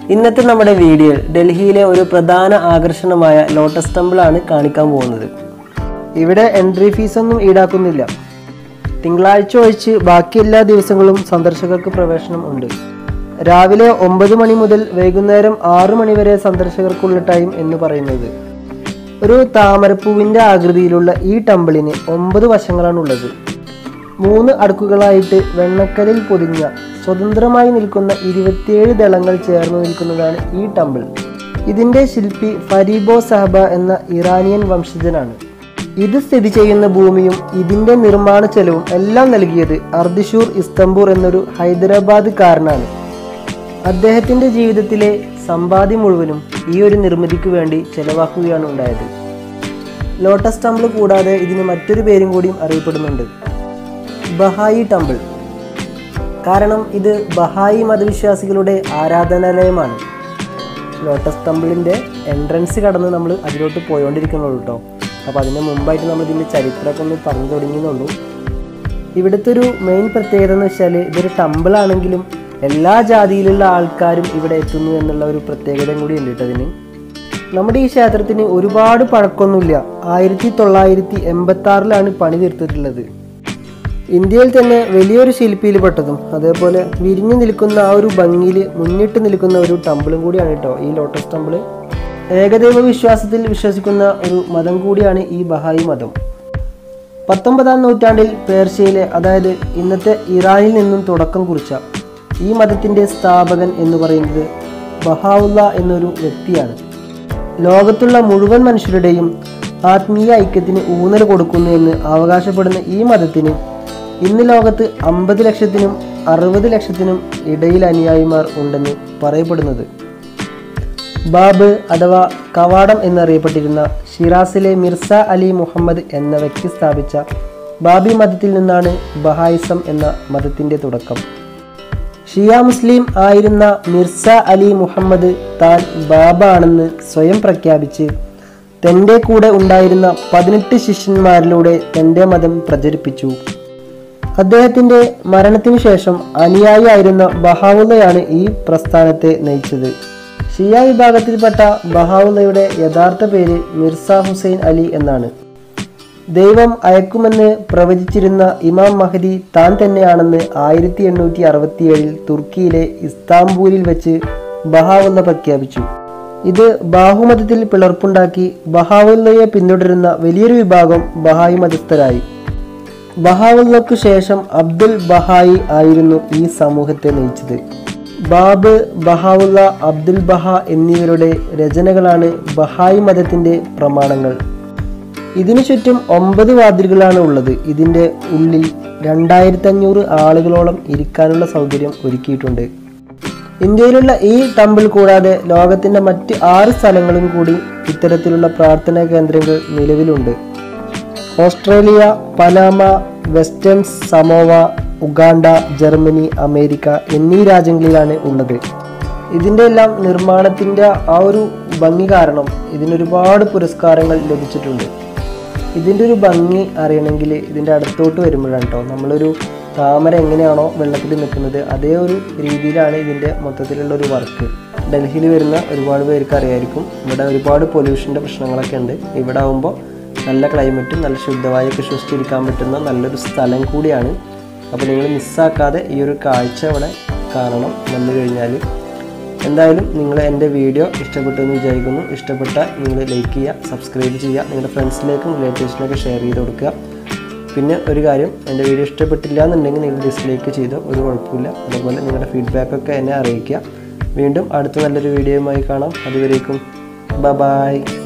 ഇന്നത്തെ നമ്മുടെ വീഡിയോയിൽ ഡൽഹിയിലെ ഒരു പ്രധാന ആകർഷണമായ ലോട്ടസ് ടെമ്പിളാണ് കാണിക്കാൻ പോകുന്നത് ഇവിടെ എൻട്രി ഫീസൊന്നും ഈടാക്കുന്നില്ല തിങ്കളാഴ്ച ഒഴിച്ച് ബാക്കി എല്ലാ ദിവസങ്ങളും സന്ദർശകർക്ക് പ്രവേശനം ഉണ്ട് രാവിലെ ഒമ്പത് മണി മുതൽ വൈകുന്നേരം ആറു മണി വരെ സന്ദർശകർക്കുള്ള ടൈം എന്ന് പറയുന്നത് ഒരു താമരപ്പൂവിൻ്റെ ആകൃതിയിലുള്ള ഈ ടെമ്പിളിന് ഒമ്പത് വശങ്ങളാണുള്ളത് മൂന്ന് അടുക്കുകളായിട്ട് വെണ്ണക്കലിൽ പൊതിഞ്ഞ സ്വതന്ത്രമായി നിൽക്കുന്ന ഇരുപത്തിയേഴ് ദളങ്ങൾ ചേർന്ന് നിൽക്കുന്നതാണ് ഈ ടെമ്പിൾ ഇതിൻ്റെ ശില്പി ഫരീബോ സഹബ എന്ന ഇറാനിയൻ വംശജനാണ് ഇത് സ്ഥിതി ചെയ്യുന്ന ഭൂമിയും ഇതിൻ്റെ നിർമ്മാണ ചെലവും എല്ലാം നൽകിയത് അർദിഷൂർ ഇസ്തംബൂർ എന്നൊരു ഹൈദരാബാദുകാരനാണ് അദ്ദേഹത്തിൻ്റെ ജീവിതത്തിലെ സമ്പാദ്യം മുഴുവനും ഈ ഒരു നിർമ്മിതിക്ക് വേണ്ടി ചെലവാക്കുകയാണ് ഉണ്ടായത് ലോട്ടസ് ടെമ്പിൾ കൂടാതെ ഇതിന് മറ്റൊരു പേരും കൂടിയും അറിയപ്പെടുന്നുണ്ട് ബഹായി ടെമ്പിൾ കാരണം ഇത് ബഹായി മതവിശ്വാസികളുടെ ആരാധനാലയമാണ് ലോട്ടസ് ടെമ്പിളിൻ്റെ എൻട്രൻസ് കടന്ന് നമ്മൾ അതിലോട്ട് പോയോണ്ടിരിക്കുന്നുള്ളൂ കേട്ടോ അപ്പോൾ അതിന് മുമ്പായിട്ട് നമ്മൾ ഇതിൻ്റെ ചരിത്രമൊക്കെ ഒന്ന് പറഞ്ഞു തുടങ്ങിയെന്നുള്ളൂ ഇവിടുത്തെ ഒരു മെയിൻ പ്രത്യേകത എന്ന് വെച്ചാൽ ഇതൊരു ടെമ്പിൾ ആണെങ്കിലും എല്ലാ ജാതിയിലുള്ള ആൾക്കാരും ഇവിടെ എത്തുന്നു എന്നുള്ള ഒരു പ്രത്യേകതയും കൂടി ഉണ്ട് കേട്ടോ ഇതിന് നമ്മുടെ ഈ ക്ഷേത്രത്തിന് ഒരുപാട് പഴക്കമൊന്നുമില്ല ആയിരത്തി തൊള്ളായിരത്തി എൺപത്തി ആറിലാണ് പണി തീർത്തിട്ടുള്ളത് ഇന്ത്യയിൽ തന്നെ വലിയൊരു ശില്പിയിൽ പെട്ടതും അതേപോലെ വിരിഞ്ഞു നിൽക്കുന്ന ആ ഒരു ഭംഗിയിൽ മുന്നിട്ട് നിൽക്കുന്ന ഒരു ടെമ്പിളും കൂടിയാണ് കേട്ടോ ഈ ലോട്ടസ് ടെമ്പിൾ ഏകദൈവ വിശ്വാസത്തിൽ വിശ്വസിക്കുന്ന ഒരു മതം കൂടിയാണ് ഈ ബഹായി മതം പത്തൊമ്പതാം നൂറ്റാണ്ടിൽ പേർഷ്യയിലെ അതായത് ഇന്നത്തെ ഇറാനിൽ നിന്നും തുടക്കം കുറിച്ച ഈ മതത്തിൻ്റെ സ്ഥാപകൻ എന്ന് പറയുന്നത് ബഹാവുല്ല എന്നൊരു വ്യക്തിയാണ് ലോകത്തുള്ള മുഴുവൻ മനുഷ്യരുടെയും ആത്മീയ ഐക്യത്തിന് ഊന്നൽ കൊടുക്കുന്നു എന്ന് അവകാശപ്പെടുന്ന ഈ മതത്തിന് ഇന്ന് ലോകത്ത് അമ്പത് ലക്ഷത്തിനും അറുപത് ലക്ഷത്തിനും ഇടയിൽ അനുയായിമാർ ഉണ്ടെന്ന് പറയപ്പെടുന്നത് ബാബ് അഥവാ കവാടം എന്നറിയപ്പെട്ടിരുന്ന ഷിറാസിലെ മിർസ അലി മുഹമ്മദ് എന്ന വ്യക്തി സ്ഥാപിച്ച ബാബി മതത്തിൽ നിന്നാണ് ബഹായിസം എന്ന മതത്തിൻ്റെ തുടക്കം ഷിയ മുസ്ലിം ആയിരുന്ന മിർസ അലി മുഹമ്മദ് താൻ ബാബ ആണെന്ന് സ്വയം പ്രഖ്യാപിച്ച് തൻ്റെ കൂടെ ഉണ്ടായിരുന്ന പതിനെട്ട് ശിഷ്യന്മാരിലൂടെ തൻ്റെ മതം പ്രചരിപ്പിച്ചു അദ്ദേഹത്തിൻ്റെ മരണത്തിനു ശേഷം അനുയായിയായിരുന്ന ബഹാവുള്ളയാണ് ഈ പ്രസ്ഥാനത്തെ നയിച്ചത് ഷിയ വിഭാഗത്തിൽപ്പെട്ട ബഹാവുള്ളയുടെ യഥാർത്ഥ പേര് മിർസ ഹുസൈൻ അലി എന്നാണ് ദൈവം അയക്കുമെന്ന് പ്രവചിച്ചിരുന്ന ഇമാം മഹദി താൻ തന്നെയാണെന്ന് ആയിരത്തി എണ്ണൂറ്റി അറുപത്തിയേഴിൽ തുർക്കിയിലെ ഇസ്താംബൂലിൽ വെച്ച് ബഹാവുള്ള പ്രഖ്യാപിച്ചു ഇത് ബാഹുമതത്തിൽ പിളർപ്പുണ്ടാക്കി ബഹാവുള്ളയെ പിന്തുടരുന്ന വലിയൊരു വിഭാഗം ബഹായി മതസ്ഥരായി ബഹാവുള്ളക്കു ശേഷം അബ്ദുൽ ബഹായി ആയിരുന്നു ഈ സമൂഹത്തെ നയിച്ചത് ബാബ് ബഹാവുള്ള അബ്ദുൽ ബഹ എന്നിവരുടെ രചനകളാണ് ബഹായി മതത്തിൻ്റെ പ്രമാണങ്ങൾ ഇതിനു ചുറ്റും ഒമ്പത് വാതിലുകളാണ് ഉള്ളത് ഇതിൻ്റെ ഉള്ളിൽ രണ്ടായിരത്തി അഞ്ഞൂറ് ആളുകളോളം ഇരിക്കാനുള്ള സൗകര്യം ഒരുക്കിയിട്ടുണ്ട് ഇന്ത്യയിലുള്ള ഈ ടെമ്പിൾ കൂടാതെ ലോകത്തിൻ്റെ മറ്റ് ആറ് സ്ഥലങ്ങളും കൂടി ഇത്തരത്തിലുള്ള പ്രാർത്ഥനാ കേന്ദ്രങ്ങൾ നിലവിലുണ്ട് Australia Panama Western Samoa Uganda ജർമ്മനി അമേരിക്ക എന്നീ രാജ്യങ്ങളിലാണ് ഉള്ളത് ഇതിൻ്റെ എല്ലാം നിർമ്മാണത്തിൻ്റെ ആ ഒരു ഭംഗി കാരണം ഇതിനൊരുപാട് പുരസ്കാരങ്ങൾ ലഭിച്ചിട്ടുണ്ട് ഇതിൻ്റെ ഒരു ഭംഗി അറിയണമെങ്കിൽ ഇതിൻ്റെ അടുത്തോട്ട് വരുമ്പോഴാണ് കേട്ടോ നമ്മളൊരു താമര എങ്ങനെയാണോ വെള്ളത്തിൽ നിൽക്കുന്നത് അതേ ഒരു രീതിയിലാണ് ഇതിൻ്റെ മൊത്തത്തിലുള്ള ഒരു വർക്ക് ഡൽഹിയിൽ വരുന്ന ഒരുപാട് പേർക്ക് അറിയായിരിക്കും ഇവിടെ ഒരുപാട് പൊല്യൂഷൻ്റെ പ്രശ്നങ്ങളൊക്കെ ഉണ്ട് ഇവിടെ ആകുമ്പോൾ നല്ല ക്ലൈമറ്റും നല്ല ശുദ്ധവായൊക്കെ ശ്വസിച്ചിരിക്കാൻ പറ്റുന്ന നല്ലൊരു സ്ഥലം കൂടിയാണ് അപ്പോൾ നിങ്ങൾ മിസ്സാക്കാതെ ഈ ഒരു കാഴ്ച ഇവിടെ കാണണം വന്നു കഴിഞ്ഞാൽ എന്തായാലും നിങ്ങൾ എൻ്റെ വീഡിയോ ഇഷ്ടപ്പെട്ടു എന്ന് വിചാരിക്കുന്നു ഇഷ്ടപ്പെട്ടാൽ നിങ്ങൾ ലൈക്ക് ചെയ്യുക സബ്സ്ക്രൈബ് ചെയ്യുക നിങ്ങളുടെ ഫ്രണ്ട്സിലേക്കും റിലേറ്റീവ്സിനൊക്കെ ഷെയർ ചെയ്ത് കൊടുക്കുക പിന്നെ ഒരു കാര്യം എൻ്റെ വീഡിയോ ഇഷ്ടപ്പെട്ടില്ല എന്നുണ്ടെങ്കിൽ നിങ്ങൾ ഡിസ്ലൈക്ക് ചെയ്തോ ഒരു കുഴപ്പമില്ല അതുപോലെ നിങ്ങളുടെ ഫീഡ്ബാക്കൊക്കെ എന്നെ അറിയിക്കുക വീണ്ടും അടുത്ത നല്ലൊരു വീഡിയോയുമായി കാണാം അതുവരേക്കും ബ ബായ്